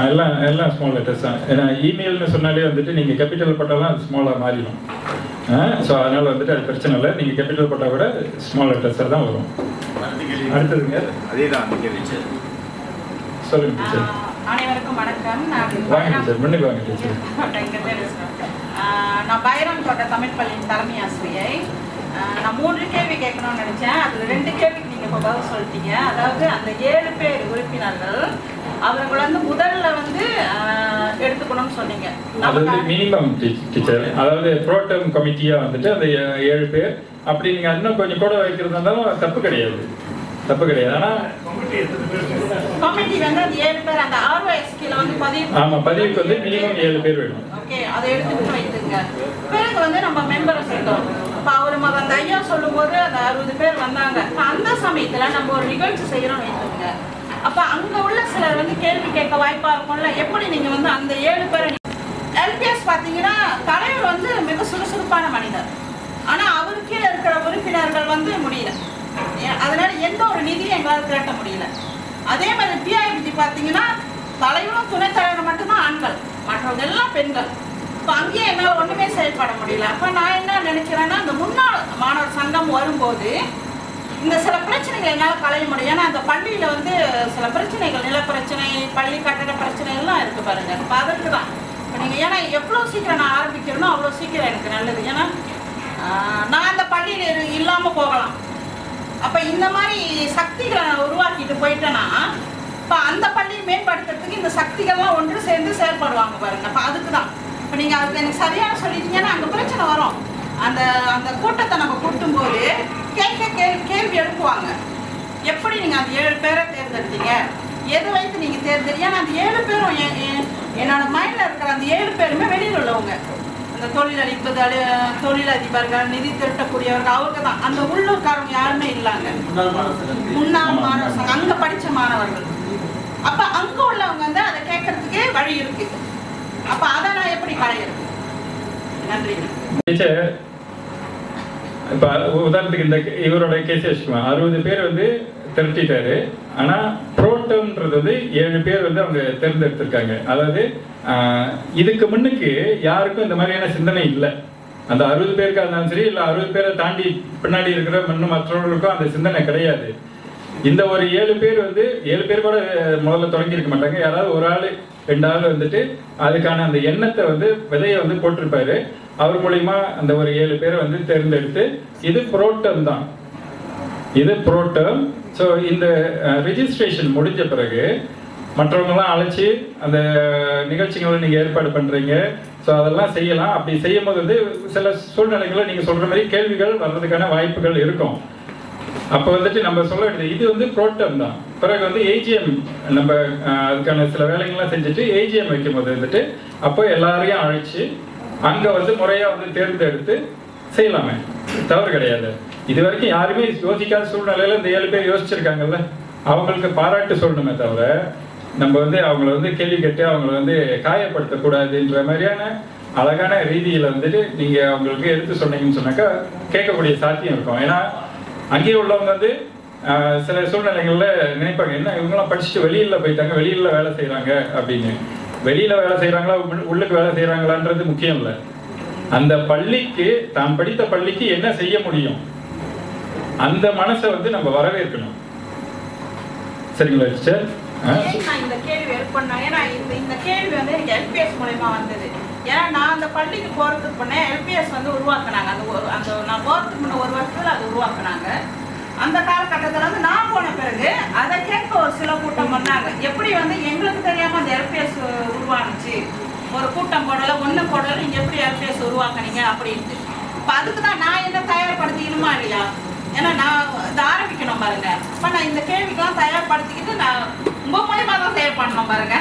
ஆஹ் எல்லாம் எல்லாம் small letters தான் ஏன்னா இமெயில்னு சொன்னாலே வந்துட்டு நீங்கள் கேபிட்டல் போட்டால் தான் அது ஸ்மாலாக மாறிடும் ஸோ அதனால் வந்துட்டு அது பிரச்சனை இல்லை நீங்கள் கேபிட்டல் போட்டால் கூட ஸ்மால் லெட்டர்ஸாக தான் வரும் அடுத்ததுங்க அதே தான் அந்த கேள்வி சொல்லுங்க டீச்சர் ஆஹ் அனைவருக்கும் வணக்கம் நான் வாங்க டீச்சர் முன்னுக்கு வாங்க டீச்சர் இங்கிருந்தே பேசுறேன். ஆஹ் நான் பைரம் தோட்ட தமிழ் பள்ளியின் தலைமை ஆசிரியை ஆஹ் நான் மூன்று கேள்வி கேட்கணும்னு நினைச்சேன் அதுல ரெண்டு கேள்விக்கு நீங்க இப்போ பதில் சொல்லிட்டீங்க அதாவது அந்த ஏழு பேர் உறுப்பினர்கள் அவர்கள் வந்து முதல்ல வந்து ஆஹ் எடுத்துக்கணும்னு சொன்னீங்க அது வந்து நமக்கு மினிமம் டீச்சர் அதாவது ப்ரோட்டம் கமிட்டியாக வந்துட்டு அந்த ஏ- ஏழு பேர் அப்படி நீங்கள் இன்னும் கொஞ்சம் கூட வைக்கிறதா இருந்தாலும் தப்பு கிடையாது தப்பு கிடையாது ஆனால் கமிட்டி வந்து அந்த ஏழு பேர் அந்த ஆர்ஓஎஸ்கில வந்து பதிவு ஆமாம் பதிவுக்கு வந்து மினிமம் ஏழு பேர் வேணும் ஓகே அதை எடுத்துக்கிட்டு வைத்துங்க பிறகு வந்து நம்ம மெம்பரை சேர்த்தோம் இப்போ அவர் மொத அந்த ஐயா சொல்லும்போது அந்த அறுபது பேர் வந்தாங்க இப்போ அந்த சமயத்துல நம்ம ஒரு நிகழ்ச்சி செய்யறோம் வைத்துங்க அப்ப அங்க உள்ள சிலர் வந்து கேள்வி கேட்க வாய்ப்பா இருக்கும்ல எப்படி நீங்க வந்து அந்த ஏழு பேரை எல்பிஎஸ் பாத்தீங்கன்னா தலைவர் வந்து மிக சுறுசுறுப்பான மனிதர் ஆனா அவரு கீழே இருக்கிற உறுப்பினர்கள் வந்து முடியல ஏ- அதனால எந்த ஒரு நிதியும் எங்களால் திரட்ட முடியல அதே மாதிரி பிஐபிஜி பாத்தீங்கன்னா தலைவரும் துணைத் தலைவர் மட்டும்தான் ஆண்கள் மற்றவங்க எல்லாம் பெண்கள் இப்போ அங்கேயே என்னால் ஒண்ணுமே செயல்பட முடியல அப்ப நான் என்ன நினைக்கிறேன்னா அந்த முன்னாள் மாணவர் சங்கம் வரும்போது இந்த சில பிரச்சனைகள் என்னால் களைய முடியும் ஏன்னா அந்த பள்ளியில வந்து சில பிரச்சனைகள் நில பிரச்சனை பள்ளி கட்டட பிரச்சனை எல்லாம் இருக்கு பாருங்க இப்போ அதற்கு தான் இப்போ நீங்க ஏன்னா எவ்வளோ சீக்கிரம் நான் ஆரம்பிக்கிறேனோ அவ்வளோ சீக்கிரம் எனக்கு நல்லது ஏன்னா ஆஹ், நான் அந்த பள்ளியில் இரு இல்லாம போகலாம் அப்ப இந்த மாதிரி சக்திகளை நான் உருவாக்கிட்டு போயிட்டேன்னா இப்போ அந்த பள்ளியை மேம்படுத்துறதுக்கு இந்த சக்திகள்லாம் ஒன்று சேர்ந்து செயல்படுவாங்க பாருங்க அப்போ அதுக்கு தான் இப்போ நீங்கள் அதுக்கு எனக்கு சரியான சொல்லிட்டீங்கன்னா அங்கே பிரச்சனை வரும் அந்த அந்த கூட்டத்தை நம்ம கூட்டும்போது கேட்க கேள்வி கேள்வி எழுப்புவாங்க எப்படி நீங்கள் அந்த ஏழு பேரை தேர்ந்தெடுத்தீங்க எது வைத்து நீங்கள் தேர்ந்தெடுங்க ஏன்னா அந்த ஏழு பேரும் என்- என்- என்னோட மைண்டில் இருக்கிற அந்த ஏழு பேருமே வெளியில் உள்ளவங்க அந்த தொழிலதிபர் தொழிலதிபர்கள் நிதி திரட்டக்கூடியவர்கள் அவங்க தான் அந்த உள்ளூர்காரங்க யாருமே இல்லாங்க முன்னாள் மாணவர் சங்கம் அங்க படிச்ச மாணவர்கள் அப்ப அங்க உள்ளவங்க வந்து அதை கேட்கறதுக்கே வழி இருக்கு அப்ப அதை நான் எப்படி களையிறது நன்றி டீச்சர் இப்போ உதாரணத்துக்கு இந்த இவரோட கேஸ் வச்சுக்குவேன் அறுபது பேர் வந்து திரட்டிட்டாரு ஆனா புரோட்டம்ன்றது வந்து ஏழு பேர் வந்து அவங்க தேர்ந்தெடுத்திருக்காங்க அதாவது ஆஹ், இதுக்கு முன்னுக்கு யாருக்கும் இந்த மாதிரியான சிந்தனை இல்லை அந்த அறுபது பேருக்கா இருந்தாலும் சரி இல்லை அறுபது பேரை தாண்டி பின்னாடி இருக்கிற இன்னும் மற்றவர்களுக்கும் அந்த சிந்தனை கிடையாது இந்த ஒரு ஏழு பேர் வந்து ஏழு பேர் கூட முதல்ல தொடங்கி இருக்க மாட்டாங்க யாராவது ஒரு ஆள் ரெண்டு ஆள் வந்துட்டு அதுக்கான அந்த எண்ணத்தை வந்து விதையை வந்து போட்டிருப்பாரு அவர் மூலியமா அந்த ஒரு ஏழு பேரை வந்து தேர்ந்தெடுத்து இது புரோட்டம் தான் இது புரோட்டம் ஸோ இந்த ரிஜிஸ்ட்ரேஷன் முடிஞ்ச பிறகு மற்றவங்கலாம் அழைச்சி அந்த நிகழ்ச்சிகளை நீங்கள் ஏற்பாடு பண்ணுறீங்க ஸோ அதெல்லாம் செய்யலாம் அப்படி செய்யும் போது வந்து சில சூழ்நிலைகளில் நீங்கள் சொல்கிற மாதிரி கேள்விகள் வர்றதுக்கான வாய்ப்புகள் இருக்கும் அப்போ வந்துட்டு நம்ம சொல்ல வேண்டியது இது வந்து புரோட்டம் தான் பிறகு வந்து ஏஜிஎம் நம்ம அஹ், அதுக்கான சில வேலைகள்லாம் செஞ்சுட்டு ஏஜிஎம் வைக்கும் போது வந்துட்டு அப்போ எல்லாரையும் அழைச்சி அங்கே வந்து முறையாக வந்து தேர்ந்தெடுத்து செய்யலாமே தவறு கிடையாது இது வரைக்கும் யாருமே யோசிக்காத சூழ்நிலையில இந்த ஏழு பேர் யோசிச்சிருக்காங்கல்ல அவங்களுக்கு பாராட்டு சொல்லணுமே தவிர நம்ம வந்து அவங்கள வந்து கேள்வி கேட்டு அவங்கள வந்து காயப்படுத்தக்கூடாதுன்ற மாதிரியான அழகான ரீதியில வந்துட்டு நீங்க அவங்களுக்கு எடுத்து சொன்னீங்கன்னு சொன்னாக்கா கேட்கக்கூடிய சாத்தியம் இருக்கும் ஏன்னா அங்கேயே உள்ளவங்க வந்து ஆஹ், சில சூழ்நிலைகள்ல நினைப்பாங்க என்ன இவங்கெல்லாம் படிச்சுட்டு வெளியில போயிட்டாங்க வெளியில வேலை செய்றாங்க அப்படின்னு வெளியில வேலை செய்றாங்களா உள்ள- உள்ளுக்கு வேலை செய்றாங்களான்றது முக்கியம் இல்லை அந்த பள்ளிக்கு தான் படித்த பள்ளிக்கு என்ன செய்ய முடியும் அந்த மனசை வந்து நம்ம வரவேற்கணும் சரிங்களா டீச்சர் ஏன் நான் இந்த கேள்வி எழுப்பணும் ஏன்னா இந்த இந்த கேள்வி வந்து எனக்கு எல்பிஎஸ் மூலயமா வந்தது ஏன்னா நான் அந்த பள்ளிக்கு போறதுக்கு முன்னே எல்பிஎஸ் வந்து உருவாக்குனாங்க அந்த ஒரு அந்த நான் போறதுக்கு முன்ன ஒரு வருஷத்துல அது உருவாக்குனாங்க அந்த காலகட்டத்தில் வந்து நான் போன பிறகு அதை கேட்க ஒரு சில கூட்டம் பண்ணாங்க எப்படி வந்து எங்களுக்கு தெரியாம அந்த எல்பிஎஸ் உருவானுச்சு ஒரு கூட்டம் போடல ஒண்ணு போடல நீங்க எப்படி எல்பிஎஸ் உருவாக்குனீங்க அப்படின்ட்டு இப்போ அதுக்கு தான் நான் என்ன தயார்படுத்திக்கணுமா இல்லையா ஏன்னா நான் இதை ஆரம்பிக்கணும் பாருங்க இப்போ நான் இந்த கேள்விக்கெல்லாம் தயார்படுத்திக்கிட்டு நான் உங்க மூலியமா தான் தயார் பண்ணணும் பாருங்க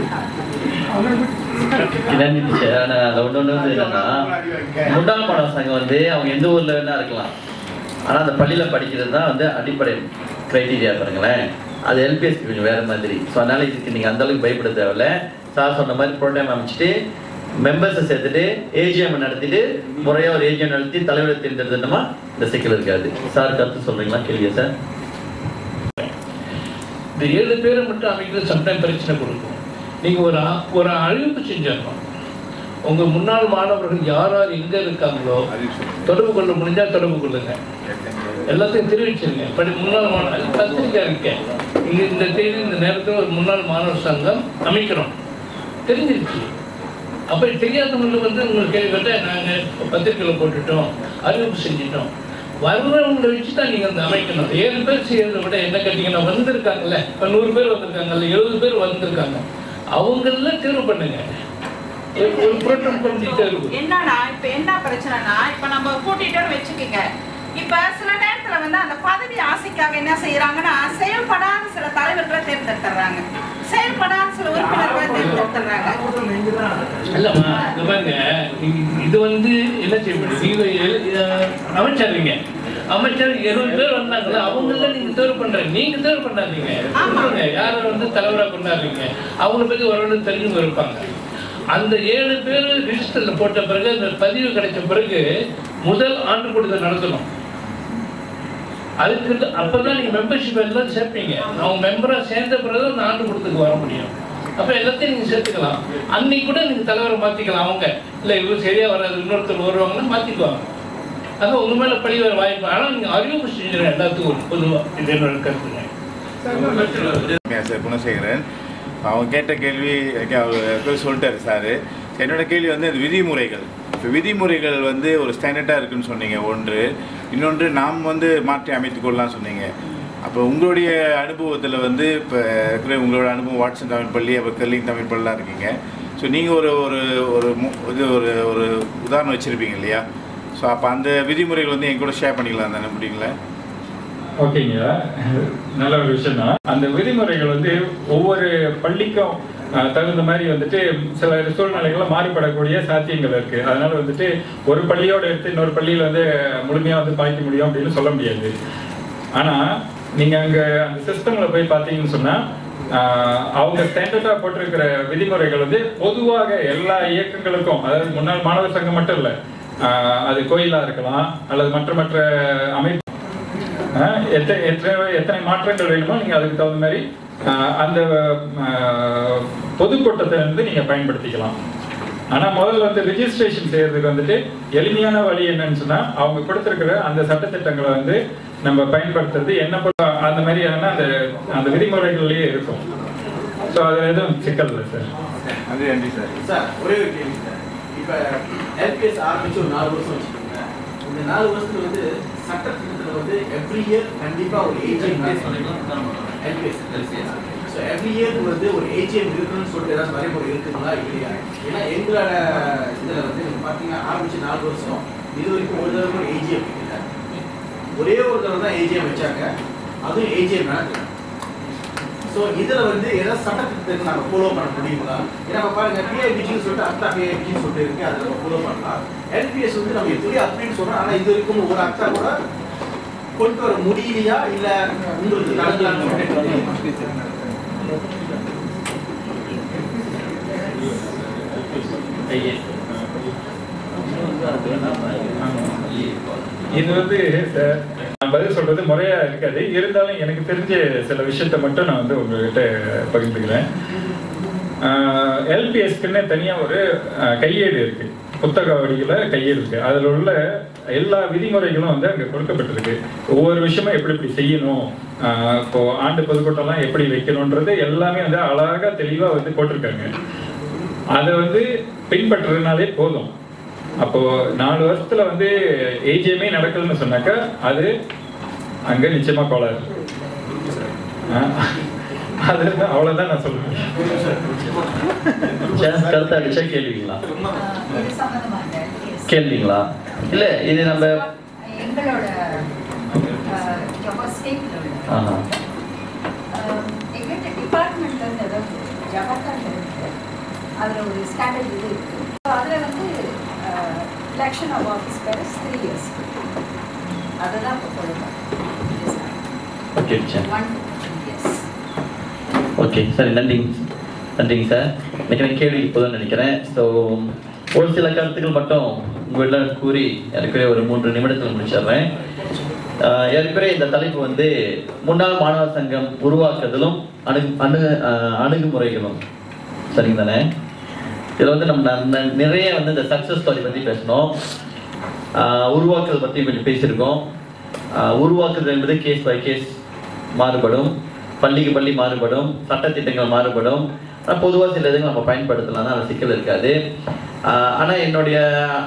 இதான் டீச்சர் ஆனால் அதில் ஒன்று ஒன்று வந்து என்னன்னா முன்னாள் மாணவர் சங்கம் வந்து அவங்க எந்த ஊர்ல வேணா இருக்கலாம் ஆனால் அந்த பள்ளியில் படிக்கிறது தான் வந்து அடிப்படை க்ரைட்டீரியா பாருங்களேன் அது எல்பிஎஸ்க்கு கொஞ்சம் வேற மாதிரி ஸோ அதனால இதுக்கு நீங்கள் அந்த அளவுக்கு பயப்பட தேவையில்ல சார் சொன்ன மாதிரி ப்ரோக்ராம் அமைச்சிட்டு மெம்பர்ஸை சேர்த்துட்டு ஏஜிஎம் நடத்திட்டு முறையாக ஒரு ஏஜிஎம் நடத்தி தலைவரை தேர்ந்தெடுத்தோமா இந்த சிக்கல் இருக்காது சார் கருத்து சொல்றீங்களா கேள்வியா சார் இந்த ஏழு பேரை மட்டும் அமைக்கிறது சம்டைம் பிரச்சனை கொடுக்கும் நீங்கள் ஒரு அ- ஒரு அறிவிப்பு செஞ்சிடணும் உங்கள் முன்னாள் மாணவர்கள் யார் யார் எங்கே இருக்காங்களோ தொடர்பு கொள்ள முடிஞ்சால் தொடர்பு கொள்ளுங்க எல்லாத்தையும் தெரிவிச்சிருங்க படி முன்னாள் மாணவர் பத்திரிக்கை இருக்கேன் இங்கே இந்த தேதி இந்த நேரத்தில் ஒரு முன்னாள் மாணவர் சங்கம் அமைக்கிறோம் தெரிஞ்சிருச்சு அப்போ தெரியாதவங்களுக்கு வந்து உங்களுக்கு கேள்வி கேட்டால் நாங்கள் பத்திரிக்கையில் போட்டுட்டோம் அறிவிப்பு செஞ்சிட்டோம் வர்றவங்களை வச்சு தான் நீங்கள் வந்து அமைக்கணும் ஏழு பேர் செய்யறதை விட என்ன கேட்டிங்கன்னா வந்திருக்காங்கல்ல இப்போ நூறு பேர் வந்திருக்காங்கல்ல எழுபது பேர் வந்திருக்காங்க அவங்கள தேர்வு பண்ணுங்க ஒரு- ஒரு புரோட்டம் பண்ணி தேர்வு என்னன்னா இப்ப என்ன பிரச்சனைனா இப்ப நம்ம கூட்டிட்டோம்னு வச்சுக்கோங்க இப்ப சில நேரத்துல வந்து அந்த பதவி ஆசைக்காக என்ன செய்யறாங்கன்னா செயல்படாத சில தலைவர்களை தேர்ந்தெடுத்துறாங்க செயல்படாத சில உறுப்பினர்களை தேர்ந்தெடுத்துறாங்க இல்லம்மா இங்க பாருங்க நீங்க- இது வந்து என்ன செய்ய முடியும் நீங்க எல்- அஹ் அமைச்சர்றீங்க அமைச்சர் இருபது பேர் வந்தாங்கல்ல அவங்கள நீங்க தேர்வு பண்றீங்க நீங்க தேர்வு பண்ணாதீங்க விட்டுருங்க. யாரை வந்து தலைவரா கொண்டாடுறீங்க அவங்கள பத்தி ஓரளவு தெரிஞ்சவங்க இருப்பாங்க அந்த ஏழு பேர் ரிஜிஸ்டர்ல போட்ட பிறகு அந்த பதிவு கிடைச்ச பிறகு முதல் ஆண்டு கூட்டத்தை நடத்தணும் அதுக்கு அப்பதான் நீங்க மெம்பர்ஷிப் எல்லாம் சேர்ப்பீங்க அவங்க மெம்பரா சேர்ந்த பிறகு அந்த ஆண்டு கூட்டத்துக்கு வர முடியும் அப்ப எல்லாத்தையும் நீங்க சேர்த்துக்கலாம் அன்னைக்கு கூட நீங்க தலைவரை மாத்திக்கலாம் அவங்க இல்ல இவரு சரியா வராது இன்னொருத்தர் வருவாங்கன்னா மாத்திக்குவாங்க அதான் உங்க மேல பழி வர வாய்ப்பு ஆனா நீங்க அறிவிப்பு செஞ்சிடும் எல்லாத்துக்கும் பொதுவா இது என்னோட கருத்துங்க சார் குணசேகரன் அவங்க கேட்ட கேள்வி okay, அவர் சொல்லிட்டாரு சார் என்னோட கேள்வி வந்து இந்த விதிமுறைகள் இப்போ விதிமுறைகள் வந்து ஒரு ஸ்டாண்டர்டாக இருக்குன்னு சொன்னீங்க ஒன்று இன்னொன்று நாம் வந்து மாற்றி அமைத்துக் கொள்ளலாம் சொன்னீங்க அப்போ உங்களுடைய அனுபவத்தில் வந்து இப்போ இருக்கிற உங்களோட அனுபவம் வாட்சன் தமிழ் பள்ளி அப்போ கல்லிங் தமிழ் பள்ளிலாம் இருக்கீங்க ஸோ நீங்கள் ஒரு ஒரு ஒரு மு- இது ஒரு ஒரு உதாரணம் வச்சுருப்பீங்க இல்லையா ஸோ அப்போ அந்த விதிமுறைகள் வந்து என் கூட ஷேர் பண்ணிக்கலாம் தானே முடியுங்களா ஓகேங்க நல்ல ஒரு விஷயம் தான் அந்த விதிமுறைகள் வந்து ஒவ்வொரு பள்ளிக்கும் அஹ், தகுந்த மாதிரி வந்துட்டு சில சூழ்நிலைகள்ல மாறுபடக்கூடிய சாத்தியங்கள் இருக்கு அதனால வந்துட்டு ஒரு பள்ளியோட எடுத்து இன்னொரு பள்ளியில வந்து முழுமையா வந்து பாய்க்க முடியும் அப்படின்னு சொல்ல முடியாது ஆனா நீங்க அங்க அந்த சிஸ்டம்ல போய் பார்த்தீங்கன்னு சொன்னா ஆஹ், அவங்க ஸ்டாண்டர்டா போட்டிருக்கிற விதிமுறைகள் வந்து பொதுவாக எல்லா இயக்கங்களுக்கும் அதாவது முன்னாள் மாணவர் சங்கம் மட்டும் இல்லை அது கோயிலா இருக்கலாம் அல்லது மற்ற மற்ற அமைப்பு ஆஹ் எத்தனை எத்தனை எத்தனை மாற்றங்கள் வேணுமோ நீங்கள் அதுக்கு தகுந்த மாதிரி ஆஹ் அந்த ஆஹ் பொதுக்கூட்டத்தை வந்து நீங்கள் பயன்படுத்திக்கலாம் ஆனால் முதல்ல வந்து ரிஜிஸ்ட்ரேஷன் செய்யறதுக்கு வந்துட்டு எளிமையான வழி என்னன்னு சொன்னால் அவங்க கொடுத்துருக்கிற அந்த சட்டத்திட்டங்களை வந்து நம்ம பயன்படுத்துறது என்ன பொறுத்த அந்த மாதிரியான அந்த அந்த விதிமுறைகள்லேயே இருக்கும் ஸோ அது எதுவும் சிக்கல் இல்லை சார் அது நன்றி சார் சார் ஒரே ஒரு கேள்வி சார் இப்போ எல்பிஎஸ் ஆரம்பிச்சு ஒரு நாலு வருஷம் வச்சுக்கோங்க இந்த நாலு வருஷத்துல வந்து சட்டத்திட்டத்தில் வந்து எவ்ரி இயர் கண்டிப்பாக ஒரு AGM LPS so every year வந்து ஒரு ஏஜிஎம் இருக்கணும்னு சொல்லிட்டு ஏதாவது வரைமுறை இருக்குங்களா இல்லையா ஏன்னா எங்களோட இதில் வந்து நீங்க பார்த்தீங்கன்னா ஆரம்பிச்சு நாலு வருஷம் இது வரைக்கும் ஒரு தடவை கூட ஏஜிஎம் இல்லை ஒரே ஒரு தடவை தான் ஏஜிஎம் வச்சாங்க அதுவும் ஏஜிஎம் நடக்கல ஸோ இதில் வந்து ஏதாவது சட்டத்திட்டத்தை நாங்கள் ஃபாலோ பண்ண முடியுங்களா ஏன்னா நம்ம பாருங்க பிஐபிஜின்னு சொல்லிட்டு அத்தா பிஐபிஜின்னு சொல்லிட்டு இருக்கு அதை நம்ம ஃபாலோ பண்ணலாம் எல்பிஎஸ் வந்து நம்ம எப்படி அப்படின்னு சொல்றோம் ஆனால் இது வரைக்கும் ஒரு அத்தா கூட கொண்டு வர முடியலையா இல்லை உங்களுக்கு நடக்கலாம்னு சொல்லிட்டு இது வந்து சார் நான் பதில் சொல்றது முறையா இருக்காது இருந்தாலும் எனக்கு தெரிஞ்ச சில விஷயத்த மட்டும் நான் வந்து உங்ககிட்ட பகிர்ந்துக்கிறேன் எல்பிஎஸ்க்குன்னு தனியா ஒரு ஆஹ், கையேடு இருக்கு புத்தக வடிவில் கையேடு இருக்கு அதில் உள்ள எல்லா விதிமுறைகளும் வந்து அங்கே கொடுக்கப்பட்டிருக்கு ஒவ்வொரு விஷயமும் எப்படி எப்படி செய்யணும் ஆஹ், இப்போ ஆண்டு பொதுக்கூட்டம்லாம் எப்படி வைக்கணுன்றது எல்லாமே வந்து அழகா தெளிவா வந்து போட்டிருக்காங்க அதை வந்து பின்பற்றுறதுனாலே போதும் அப்போ நாலு வருஷத்துல வந்து ஏஜிஎம்ஏ நடக்குதுன்னு சொன்னாக்கா அது அங்க நிச்சயமா கோளாறு ஆஹ், அது அவ்வளவுதான் நான் சொல்ல முடியும் கருத்து அடிச்சா கேள்விங்களா இது சம்பந்தமாக yes. கேள்விங்களா இல்ல இது நம்ம எங்களோட ஸ்டேட்ல ஆஹா. எங்கிட்ட டிபார்ட்மெண்ட்ல இருந்து அதாவது ஜவஹர்ல இருக்கு அதுல ஒரு ஸ்டாண்டர்ட் இது இருக்கு So, அதுல வந்து election of office bearers three years அதுதான் இப்போ சொல்லுவேன் okay sir one years okay சரி நன்றிங்க நன்றிங்க சார் நினைக்கிறேன் கேள்வி இப்போதான் நினைக்கிறேன் ஸோ ஒரு சில கருத்துக்கள் மட்டும் உங்களிடம் கூறி ஏற்கனவே ஒரு மூன்று நிமிடத்தில் முடிச்சிடுறேன் ஆஹ் ஏற்கனவே இந்த தலைப்பு வந்து முன்னாள் மாணவர் சங்கம் உருவாக்குதலும் அணு அணு ஆஹ் அணுகுமுறைகளும் சரிங்க தானே இதில் வந்து நம்ம ந- ந- நிறைய வந்து இந்த சக்ஸஸ் ஸ்டோரி பற்றி பேசணும் ஆஹ் உருவாக்குதல் பற்றி கொஞ்சம் பேசியிருக்கோம் ஆஹ் உருவாக்குதல் என்பது கேஸ் பை கேஸ் மாறுபடும் பள்ளிக்கு பள்ளி மாறுபடும் சட்டத்திட்டங்கள் மாறுபடும் ஆனால் பொதுவாக சில இதுங்க நம்ம பயன்படுத்தலாம் அது சிக்கல் இருக்காது ஆனால் என்னுடைய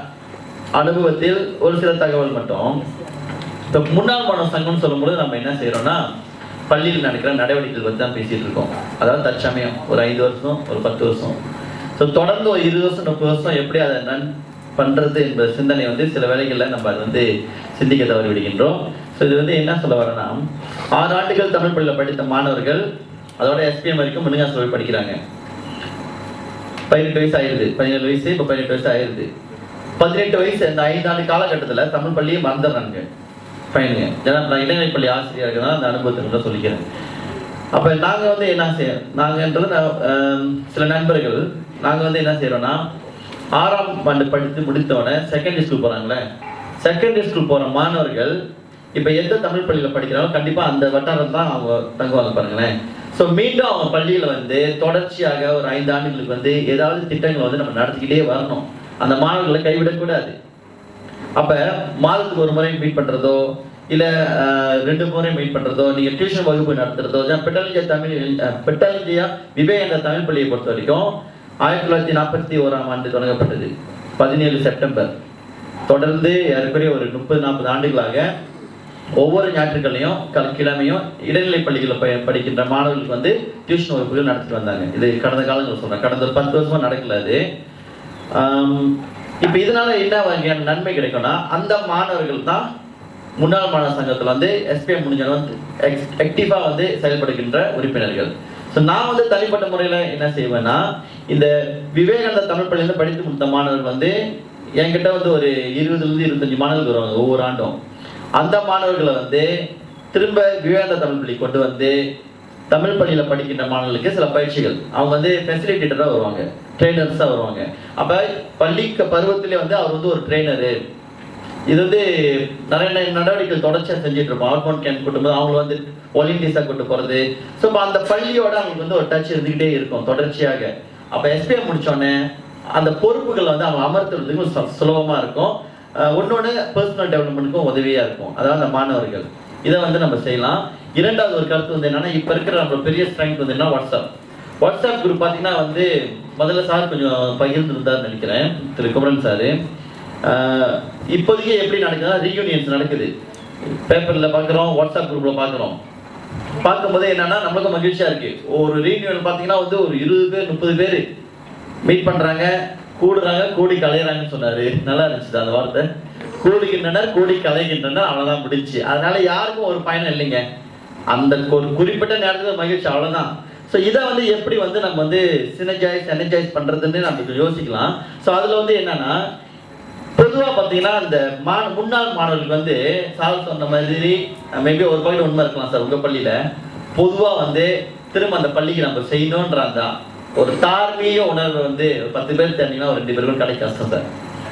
அனுபவத்தில் ஒரு சில தகவல் மட்டும் இப்போ முன்னாள் மாணவ சங்கம்னு சொல்லும்போது நம்ம என்ன செய்கிறோம்னா பள்ளியில் நடக்கிற நடவடிக்கைகள் பற்றி தான் பேசிட்டு இருக்கோம் அதாவது தற்சமயம் ஒரு ஐந்து வருஷம் ஒரு பத்து வருஷம் ஸோ தொடர்ந்து ஒரு இருபது வருஷம் முப்பது வருஷம் எப்படி அதை நன் பண்ணுறது என்ற சிந்தனை வந்து சில வேளைகளில் நம்ம அதை வந்து சிந்திக்க தவறி விடுகின்றோம் ஸோ இது வந்து என்ன சொல்ல வரேன்னா ஆறு ஆண்டுகள் தமிழ் பள்ளியில் படித்த மாணவர்கள் அதோட எஸ்பிஎம் வரைக்கும் முன்னுங்க சொல்லி படிக்கிறாங்க பதினெட்டு வயசு ஆயிருது பதினேழு வயசு இப்போ பதினெட்டு வயசு ஆயிருது பதினெட்டு வயசு இந்த ஐந்து ஆண்டு காலகட்டத்தில் தமிழ் பள்ளியை மறந்துடுறாங்க ஃபைனுங்க ஏன்னா நான் இடைநிலை பள்ளி ஆசிரியராக இருக்கிறதுனால அந்த அனுபவத்தை கூட சொல்லிக்கிறேன் அப்போ நாங்கள் வந்து என்ன செய்ய நாங்கன்றது நான், ஆம், சில நண்பர்கள் நாங்கள் வந்து என்ன செய்கிறோன்னா ஆறாம் ஆண்டு படித்து முடித்தவொடனே செகண்டரி ஸ்கூல் போகிறாங்களே செகண்டரி ஸ்கூல் போகிற மாணவர்கள் இப்போ எந்த தமிழ் பள்ளியில் படிக்கிறாங்களோ கண்டிப்பாக அந்த வட்டாரம் தான் அவங்க தங்குவாங்க பாருங்களேன் ஸோ மீண்டும் அவங்க பள்ளியில் வந்து தொடர்ச்சியாக ஒரு ஐந்து ஆண்டுகளுக்கு வந்து ஏதாவது திட்டங்களை வந்து நம்ம நடத்திக்கிட்டே வரணும் அந்த மாணவர்களை கைவிடக்கூடாது அப்ப மாதத்துக்கு ஒரு முறை மீட் பண்றதோ இல்ல அஹ், ரெண்டு முறை மீட் பண்றதோ நீங்க டியூஷன் வகுப்பு நடத்துறதோ பெட்டாலஜியா தமிழ் பெட்டாலஜியா விவேகானந்த தமிழ் பள்ளியை பொறுத்த வரைக்கும் ஆயிரத்தி தொள்ளாயிரத்தி நாற்பத்தி ஓராம் ஆண்டு தொடங்கப்பட்டது பதினேழு செப்டம்பர் தொடர்ந்து ஏறக்குறைய ஒரு முப்பது நாற்பது ஆண்டுகளாக ஒவ்வொரு ஞாயிற்றுக்கிழமையும் க- கிழமையும் இடைநிலை பள்ளிகளில் ப படிக்கின்ற மாணவர்களுக்கு வந்து டியூஷன் வகுப்புகள் நடத்திட்டு வந்தாங்க இது கடந்த காலங்களில் சொல்றேன் கடந்த ஒரு பத்து வருஷமா நடக்கல அது ஆம், இப்ப இதனால என்ன வகையான நன்மை கிடைக்கும்னா அந்த மாணவர்கள் தான் முன்னாள் மாணவர் சங்கத்துல வந்து எஸ்பிஎம் முடிஞ்சவங்க வந்து ஆக்டிவா வந்து செயல்படுகின்ற உறுப்பினர்கள் ஸோ நான் வந்து தனிப்பட்ட முறையில் என்ன செய்வேன்னா இந்த விவேகானந்த தமிழ் பள்ளியில படித்து முடித்த மாணவர்கள் வந்து என்கிட்ட வந்து ஒரு இருபதுலேருந்து இருபத்தஞ்சு மாணவர்கள் வருவாங்க ஒவ்வொரு ஆண்டும் அந்த மாணவர்களை வந்து திரும்ப விவேகானந்த தமிழ் பள்ளி கொண்டு வந்து தமிழ் பள்ளியில படிக்கின்ற மாணவர்களுக்கு சில பயிற்சிகள் அவங்க வந்து ஃபெசிலிட்டேட்டராக வருவாங்க ட்ரெயினர்ஸாக வருவாங்க அப்ப பள்ளி க- பருவத்திலே வந்து அவர் வந்து ஒரு ட்ரெயினரு இது வந்து நிறைய ந- நடவடிக்கைகள் தொடர்ச்சியாக செஞ்சுட்டு இருப்போம் அவுட்பவுண்ட் கேம்ப் கூட்டும்போது அவங்க வந்து வாலண்டியர்ஸாக கூட்டு போகிறது ஸோ இப்போ அந்த பள்ளியோட அவங்களுக்கு வந்து ஒரு டச் இருந்துக்கிட்டே இருக்கும் தொடர்ச்சியாக அப்போ எஸ்பிஎம் முடிச்சோடனே அந்த பொறுப்புகள் வந்து அவங்க அமர்த்துறதுக்கு சு- சுலபமா இருக்கும் ஒன்னொன்று பர்சனல் டெவலப்மெண்ட்டுக்கும் உதவியாக இருக்கும் அதாவது அந்த மாணவர்கள் இதை வந்து நம்ம செய்யலாம் இரண்டாவது ஒரு கருத்து வந்து என்னன்னா இப்போ இருக்கிற நம்ம பெரிய ஸ்ட்ரென்த் வந்து என்ன வாட்ஸ்அப் வாட்ஸ்அப் குரூப் பார்த்தீங்கன்னா வந்து முதல்ல சார் கொஞ்சம் பகிர்ந்துருந்தார் நினைக்கிறேன் திரு குமரன் சார் இப்போதைக்கு எப்படி நடக்குதுன்னா ரீயூனியன்ஸ் நடக்குது பேப்பரில் பார்க்குறோம் வாட்ஸ்அப் குரூப்பில் பார்க்குறோம் பார்க்கும்போது என்னன்னா நம்மளுக்கு மகிழ்ச்சியா இருக்கு ஒரு ரீயூனியன் பார்த்தீங்கன்னா வந்து ஒரு இருபது பேர் முப்பது பேர் மீட் பண்றாங்க கூடுறாங்க கூடி கலையிறாங்கன்னு சொன்னாரு நல்லா இருந்துச்சு அந்த வார்த்தை கூடுகின்றனர் கூடி கலைகின்றனர் அவ்வளவுதான் முடிஞ்சு அதனால யாருக்கும் ஒரு பயணம் இல்லைங்க அந்த ஒரு குறிப்பிட்ட நேரத்துல மகிழ்ச்சி அவ்வளவுதான் ஸோ இதை வந்து எப்படி வந்து நம்ம வந்து சினஜைஸ் எனர்ஜைஸ் பண்றதுன்னு நம்ம யோசிக்கலாம் ஸோ அதுல வந்து என்னன்னா பொதுவா பாத்தீங்கன்னா இந்த மா முன்னாள் மாணவர்களுக்கு வந்து சார் சொன்ன மாதிரி மேபி ஒரு பகுதியில் உண்மை இருக்கலாம் சார் உங்க பள்ளியில பொதுவா வந்து திரும்ப அந்த பள்ளிக்கு நம்ம செய்யணுன்ற அந்த ஒரு தார்மீக உணர்வு வந்து ஒரு பத்து பேர் தேடிங்கன்னா ஒரு ரெண்டு பேருக்கும் கிடைக்க கஷ்டம் சார்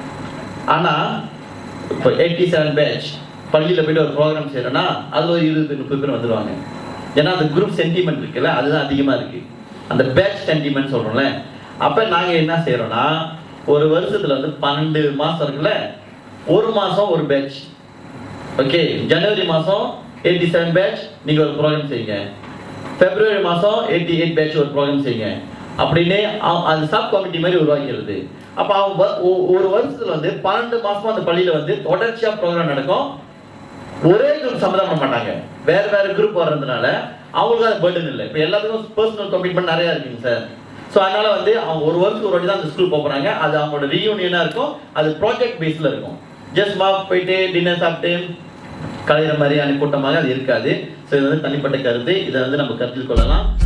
ஆனா இப்போ எயிட்டி செவன் பேட்ச் பள்ளியில போயிட்டு ஒரு ப்ரோக்ராம் செய்யறோம்னா அதுல ஒரு இருபது முப்பது பேர் வந்துருவாங்க ஏன்னா அந்த குரூப் சென்டிமெண்ட் இருக்குல்ல அதுதான் அதிகமா இருக்கு அந்த பேட்ச் சென்டிமெண்ட் சொல்றோம்ல அப்ப நாங்க என்ன செய்யறோம்னா ஒரு வருஷத்துல வந்து பன்னெண்டு மாசம் இருக்குல்ல ஒரு மாசம் ஒரு பேட்ச் ஓகே ஜனவரி மாசம் எயிட்டி செவன் பேட்ச் நீங்க ஒரு ப்ரோக்ராம் செய்யுங்க பிப்ரவரி மாசம் எயிட்டி எயிட் பேட்ச் ஒரு ப்ரோக்ராம் செய்யுங்க அப்படின்னு அவ- அது சப் கமிட்டி மாதிரி உருவாக்கிறது அப்ப அவங்க வ- ஒ- ஒரு வருஷத்துல வந்து பன்னெண்டு மாசமா அந்த பள்ளியில வந்து தொடர்ச்சியா ப்ரோக்ராம் நடக்கும் ஒரே குரூப் சம்மதம் பண்ண மாட்டாங்க வேற வேற குரூப் வர்றதுனால அவங்களுக்கு அது burden இல்லை இப்போ எல்லாத்துக்கும் பர்சனல் கமிட்மெண்ட் நிறைய இருக்குங்க சார் ஸோ அதனால வந்து அவங்க ஒரு வருஷத்துக்கு ஒரு வாட்டி தான் அந்த ஸ்கூல் போகிறாங்க அது அவங்களோட ரீயூனியனாக இருக்கும் அது ப்ராஜெக்ட் பேஸில் இருக்கும் ஜஸ்ட் மா போயிட்டு டின்னர் சாப்பிட்டு கலையிற மாதிரியான கூட்டமாக அது இருக்காது ஸோ இது வந்து தனிப்பட்ட கருத்து இதை வந்து நம்ம கருத்தில் கொள்ளலாம்